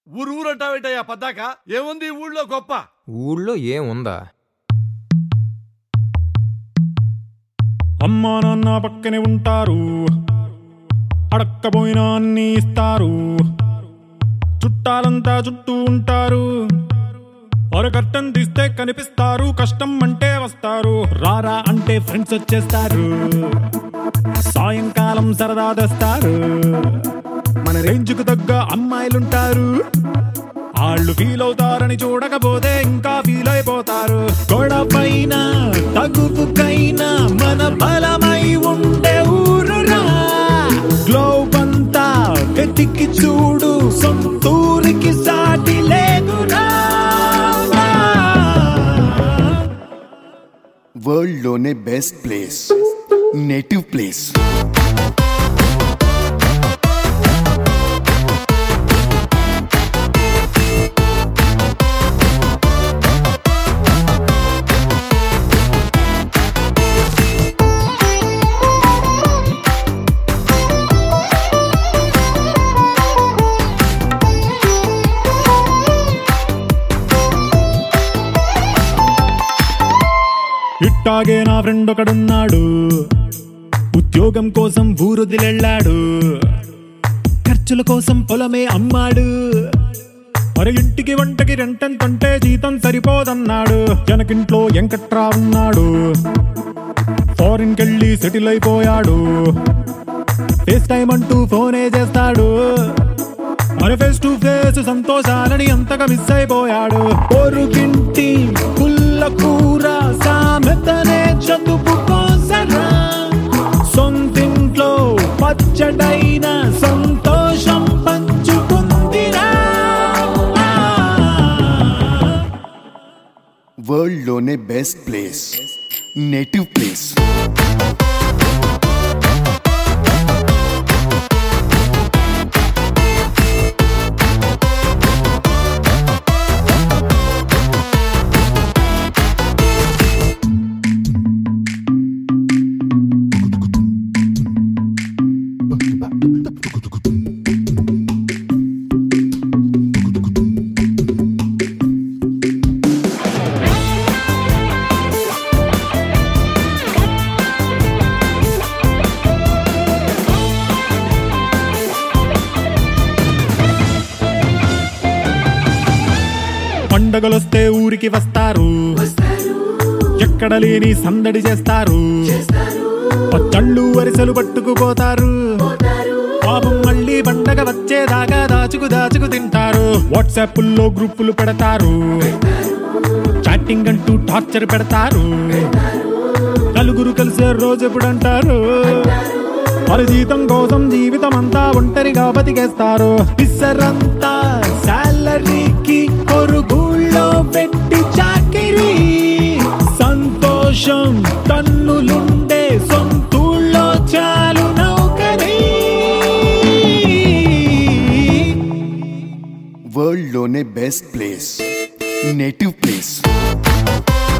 ఊరు ఊరంటావేటయ్యా పద్దాక ఏముంది ఈ ఊళ్ళో గొప్ప ఊళ్ళో ఏం ఉందా అమ్మా నాన్న పక్కనే ఉంటారు అడక్కపోయినా అన్ని ఇస్తారు చుట్టాలంతా చుట్టూ ఉంటారు ఒక కట్టం తీస్తే కనిపిస్తారు కష్టం అంటే వస్తారు రారా అంటే ఫ్రెండ్స్ వచ్చేస్తారు సాయంకాలం సరదా తెస్తారు మన రేంజ్కు తగ్గ అమ్మాయిలుంటారు వాళ్ళు ఫీల్ అవుతారని చూడకపోతే ఇంకా ఫీల్ అయిపోతారు గొడవైనా తగుపుకైనా మన బలమై ఉండే ఊరురా గ్లోబ్ అంతా వెతికి చూడు సొంతూరికి సాటి లేదురా వరల్డ్ లోనే బెస్ట్ ప్లేస్ నేటివ్ ప్లేస్ ఇట్టాగే నా ఫ్రెండ్ ఒకడున్నాడు ఉద్యోగం కోసం ఊరుదిలెళ్ళాడు ఖర్చుల కోసం పొలమే అమ్మాడు మరి ఇంటికి వంటకి రెంటెంతంటే జీతం సరిపోదన్నాడు జనకింట్లో ఎంకట్రా ఉన్నాడు ఫారిన్ కెళ్ళి సెటిల్ అయిపోయాడు ఫేస్ టైం అంటూ ఫోనే చేస్తాడు మరి ఫేస్ టు ఫేస్ సంతోషాలని అంతగా మిస్ అయిపోయాడు పొరుగింటి పుల్ల కూర సామెతనే చదువుకోసరా సొంతింట్లో పచ్చడైన సంతోషం పంచుకుందిరా వరల్డ్ లోనే బెస్ట్ ప్లేస్ నేటివ్ ప్లేస్ పండగలొస్తే ఊరికి వస్తారు ఎక్కడ లేని సందడి చేస్తారు పచ్చళ్ళు వరిసెలు పట్టుకుపోతారు పాపం మళ్ళీ పండగ వచ్చేదాకా దాచుకు దాచుకు తింటారు వాట్సాప్ల్లో గ్రూపులు పెడతారు చాటింగ్ అంటూ టార్చర్ పెడతారు నలుగురు కలిసే రోజు ఎప్పుడు అంటారు వారి జీతం కోసం జీవితం అంతా ఒంటరిగా బతికేస్తారు పిసరంతా సాలరీకి కొరుగుళ్ళో పెట్టి చాకిరి సంతోషం తన్నులుండే సొంతూళ్ళో చాలు నౌకరీ వరల్డ్ లోనే బెస్ట్ ప్లేస్ నేటివ్ ప్లేస్